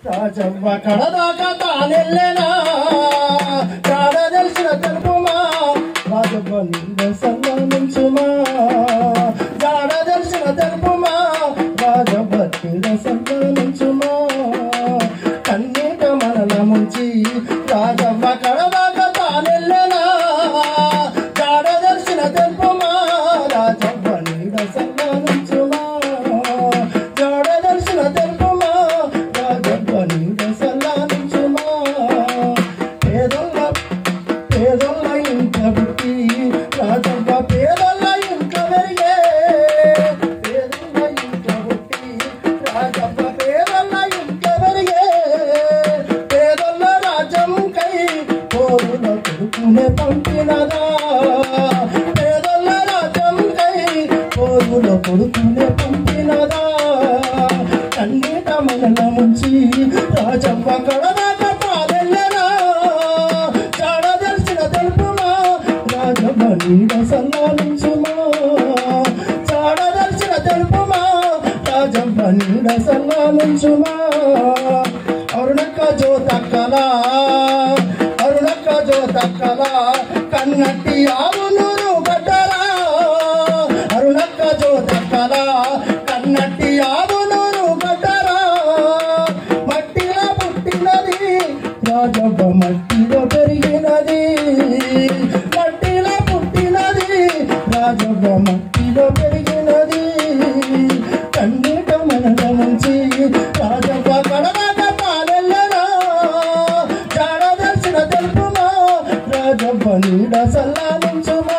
రాజవ్వ కడదాకా తానెల్లెనా కాడ తెలిసిన తెలుపుమా రాజవ్వ నింద సల్లానించుమా జాడ తెలిసిన తెలుపుమా రాజవ్వ నింద సల్లానించుమా కన్నీట మనల ముంచి రాజవ్వ కడదాకా తానెల్లెనా జాడ తెలిసిన తెలుపుమా రాజవ్వ నీడ సల్లానించుమా జాడ తెలిసిన తెలుపుమా రాజవ్వ నీడ సల్లానించుమా పేదొల్ల పేదొల్ల ఇంట పుట్టి రాజవ్వ పేదొల్ల ఇంట పెరిగే పేదొల్ల ఇంట పుట్టి రాజవ్వ పేదొల్ల ఇంట పెరిగే పేదొల్ల రాజ్యం కై కోరుల కొడుకునే పంపినదా పేదొల్ల రాజ్యం కై కోరుల కొడుకునే పంపినదా కన్నీట మనల ముంచి రాజవ్వ కడదాక పాదెల్లరా చాడ తెలిసిన తెలుపుమా రాజవ్వ నీడ సల్లాలించుమా చాడ తెలిసిన తెలుపుమా రాజవ్వ నీడ సల్లాలించుమా అరుణక్క జ్యోతక్కలా అరుణక్క జ్యోతక్కలా కన్నట్టి ఆవు నూరు గడ్డరా అరుణక్క జ్యోతక్కలా కన్నట్టి ఆవు నూరు గడ్డరా మట్టిలో పుట్టినది రాజవ్వ మట్టిలో పెరిగినది మట్టిలో పుట్టినది రాజవ్వ మట్టిలో పెరిగినది కన్నీట మనల నుంచి రాజవ్వ కడదాక పాలెల్లరా జాడ దర్శన తెలుపుమా రాజవ్వ నీడ సల్లాలించుమా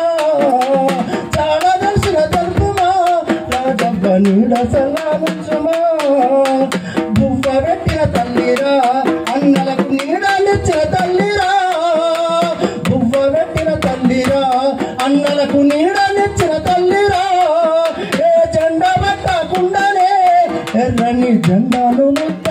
జాడ దర్శన తెలుపుమా రాజవ్వ నీడ సల్లాలించుమా బువ్వ పెట్టిన తల్లిరా అన్నలకు నీడనిచ్చిన తల్లిరా బువ్వ పెట్టిన తల్లిరా అన్నలకు నీడనిచ్చిన తల్లిరా ఏ జెండా పట్టకుండానే ఎర్రని జెండాను నెత్తి